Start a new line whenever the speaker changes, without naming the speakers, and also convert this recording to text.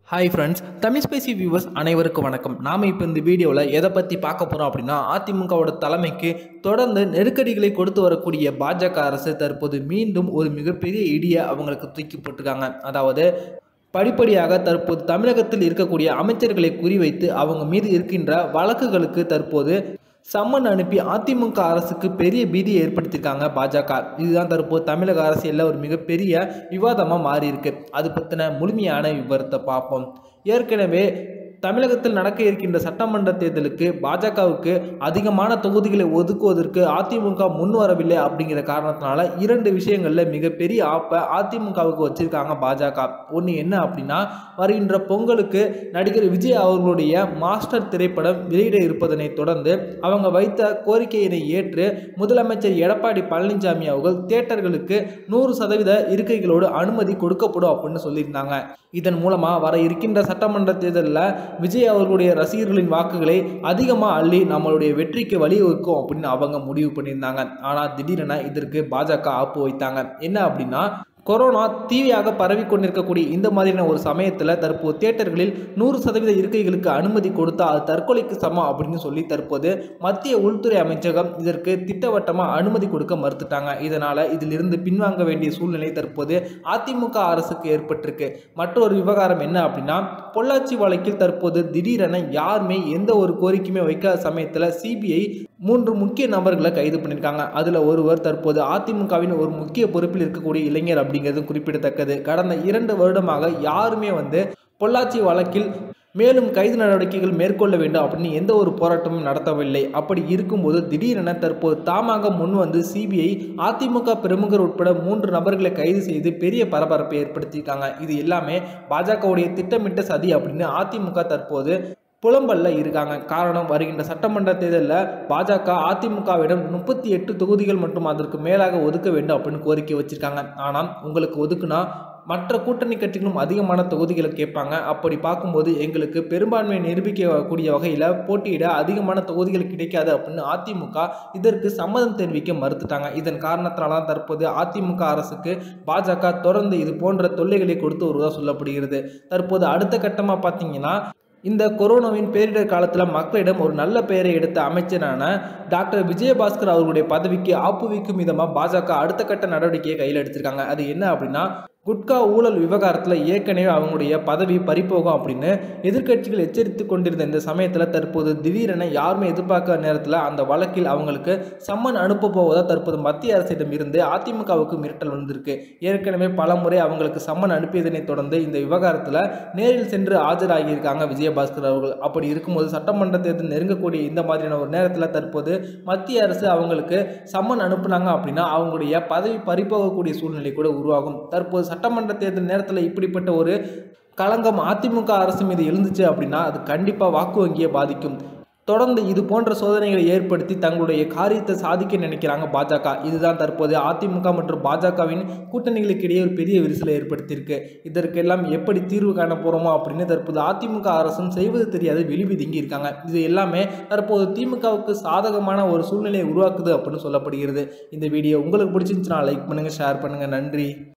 hi friends Tamil ஸ்பேசி viewers அனைவருக்கும் வணக்கம் நாம் இப்போ இந்த வீடியோவில் எதை பற்றி பார்க்க போகிறோம் அப்படின்னா அதிமுகவோட தலைமைக்கு தொடர்ந்து நெருக்கடிகளை கொடுத்து வரக்கூடிய பாஜக அரசு தற்போது மீண்டும் ஒரு மிகப்பெரிய இடியை அவங்களுக்கு தூக்கி போட்டிருக்காங்க அதாவது படிப்படியாக தற்போது தமிழகத்தில் இருக்கக்கூடிய அமைச்சர்களை குறிவைத்து அவங்க மீது இருக்கின்ற வழக்குகளுக்கு தற்போது சம்மன் அனுப்பி அதிமுக அரசுக்கு பெரிய பீதியை ஏற்படுத்தியிருக்காங்க பாஜக இதுதான் தற்போது தமிழக அரசியலில் ஒரு மிகப்பெரிய விவாதமாக மாறி இருக்கு அது பற்றின முழுமையான விவரத்தை பார்ப்போம் ஏற்கனவே தமிழகத்தில் நடக்க இருக்கின்ற சட்டமன்ற தேர்தலுக்கு பாஜகவுக்கு அதிகமான தொகுதிகளை ஒதுக்குவதற்கு அதிமுக முன் வரவில்லை அப்படிங்கிற காரணத்தினால இரண்டு விஷயங்களில் மிகப்பெரிய ஆப்பை அதிமுகவுக்கு வச்சிருக்காங்க பாஜக ஒன்று என்ன அப்படின்னா வருகின்ற பொங்கலுக்கு நடிகர் விஜய் அவர்களுடைய மாஸ்டர் திரைப்படம் வெளியிட இருப்பதனை தொடர்ந்து அவங்க வைத்த கோரிக்கையினை ஏற்று முதலமைச்சர் எடப்பாடி பழனிசாமி அவர்கள் தியேட்டர்களுக்கு நூறு சதவீத இருக்கைகளோடு அனுமதி கொடுக்கப்படும் அப்படின்னு சொல்லியிருந்தாங்க இதன் மூலமாக வர இருக்கின்ற சட்டமன்ற தேர்தலில் விஜய் அவர்களுடைய ரசிகர்களின் வாக்குகளை அதிகமாக அள்ளி நம்மளுடைய வெற்றிக்கு வழிவகுக்கும் அப்படின்னு அவங்க முடிவு பண்ணியிருந்தாங்க ஆனால் திடீரென இதற்கு பாஜக ஆப்பு வைத்தாங்க என்ன அப்படின்னா கொரோனா தீவியாக பரவி கொண்டிருக்கக்கூடிய இந்த மாதிரியான ஒரு சமயத்தில் தற்போது தியேட்டர்களில் நூறு சதவீத இருக்கைகளுக்கு அனுமதி கொடுத்தா அது தற்கொலைக்கு சமம் அப்படின்னு சொல்லி தற்போது மத்திய உள்துறை அமைச்சகம் இதற்கு திட்டவட்டமாக அனுமதி கொடுக்க மறுத்துட்டாங்க இதனால் இதிலிருந்து பின்வாங்க வேண்டிய சூழ்நிலை தற்போது அதிமுக அரசுக்கு ஏற்பட்டிருக்கு மற்றொரு விவகாரம் என்ன அப்படின்னா பொள்ளாச்சி வழக்கில் தற்போது திடீரென யாருமே எந்த ஒரு கோரிக்கையுமே வைக்காத சமயத்தில் சிபிஐ மூன்று முக்கிய நபர்களை கைது பண்ணியிருக்காங்க அதில் ஒருவர் தற்போது அதிமுகவின் ஒரு முக்கிய பொறுப்பில் இருக்கக்கூடிய இளைஞர் அப்படிங்கிறது குறிப்பிடத்தக்கது கடந்த இரண்டு வருடமாக யாருமே வந்து பொள்ளாச்சி வழக்கில் மேலும் கைது நடவடிக்கைகள் மேற்கொள்ள வேண்டும் அப்படின்னு எந்த ஒரு போராட்டமும் நடத்தவில்லை அப்படி இருக்கும்போது திடீரென தற்போது தாமாக முன் வந்து சிபிஐ அதிமுக பிரமுகர் உட்பட மூன்று நபர்களை கைது செய்து பெரிய பரபரப்பை ஏற்படுத்தியிருக்காங்க இது எல்லாமே பாஜகவுடைய திட்டமிட்ட சதி அப்படின்னு அதிமுக தற்போது புலம்பல்ல இருக்காங்க காரணம் வருகின்ற சட்டமன்ற தேர்தலில் பாஜக அதிமுகவிடம் முப்பத்தி எட்டு தொகுதிகள் மற்றும் அதற்கு மேலாக ஒதுக்க வேண்டும் அப்படின்னு கோரிக்கை வச்சிருக்காங்க ஆனால் உங்களுக்கு ஒதுக்குனா மற்ற கூட்டணி கட்சிகளும் அதிகமான தொகுதிகளை கேட்பாங்க அப்படி பார்க்கும்போது எங்களுக்கு பெரும்பான்மையை நிரூபிக்கக்கூடிய வகையில் போட்டியிட அதிகமான தொகுதிகள் கிடைக்காது அப்படின்னு அதிமுக இதற்கு சம்மதம் தெரிவிக்க மறுத்துட்டாங்க இதன் காரணத்தினால தான் தற்போது அதிமுக அரசுக்கு பாஜக தொடர்ந்து இது போன்ற தொல்லைகளை கொடுத்து வருவதாக சொல்லப்படுகிறது தற்போது அடுத்த கட்டமாக பார்த்தீங்கன்னா இந்த கொரோனாவின் பேரிடர் காலத்தில் மக்களிடம் ஒரு நல்ல பெயரை எடுத்த அமைச்சரான டாக்டர் விஜயபாஸ்கர் அவர்களுடைய பதவிக்கு ஆப்புவிக்கும் விதமாக பாஜக அடுத்த கட்ட நடவடிக்கையை கையில் எடுத்திருக்காங்க அது என்ன அப்படின்னா குட்கா ஊழல் விவகாரத்தில் ஏற்கனவே அவங்களுடைய பதவி பறிப்போகும் அப்படின்னு எதிர்க்கட்சிகள் எச்சரித்து கொண்டிருந்த இந்த சமயத்தில் தற்போது திடீரென யாருமே எதிர்பார்க்காத நேரத்தில் அந்த வழக்கில் அவங்களுக்கு சம்மன் அனுப்ப போவதாக தற்போது மத்திய அரசிடம் இருந்து அதிமுகவுக்கு மிரட்டல் வந்திருக்கு ஏற்கனவே பல முறை அவங்களுக்கு சம்மன் அனுப்பியதனை தொடர்ந்து இந்த விவகாரத்தில் நேரில் சென்று ஆஜராகியிருக்காங்க விஜயபாஸ்கர் அவர்கள் அப்படி இருக்கும்போது சட்டமன்ற தேர்தல் நெருங்கக்கூடிய இந்த மாதிரியான ஒரு நேரத்தில் தற்போது மத்திய அரசு அவங்களுக்கு சம்மன் அனுப்புனாங்க அப்படின்னா அவங்களுடைய பதவி பறிப்போகக்கூடிய சூழ்நிலை கூட உருவாகும் தற்போது சட்டமன்ற தேர்தல் நேரத்தில் இப்படிப்பட்ட ஒரு களங்கம் அதிமுக அரசு மீது எழுந்துச்சு அப்படின்னா அது கண்டிப்பாக வாக்கு வங்கியை பாதிக்கும் தொடர்ந்து இது போன்ற சோதனைகளை ஏற்படுத்தி தங்களுடைய காரியத்தை சாதிக்க நினைக்கிறாங்க பாஜக இதுதான் தற்போது அதிமுக மற்றும் பாஜகவின் கூட்டணிகளுக்கு இடையே ஒரு பெரிய விரிசலை ஏற்படுத்தியிருக்கு இதற்கெல்லாம் எப்படி தீர்வு காண போகிறோமோ அப்படின்னு தற்போது அதிமுக அரசும் செய்வது தெரியாது வெளிவிதுங்கி இருக்காங்க இது எல்லாமே தற்போது திமுகவுக்கு சாதகமான ஒரு சூழ்நிலையை உருவாக்குது அப்படின்னு சொல்லப்படுகிறது இந்த வீடியோ உங்களுக்கு பிடிச்சிருந்துச்சுன்னா லைக் பண்ணுங்கள் ஷேர் பண்ணுங்கள் நன்றி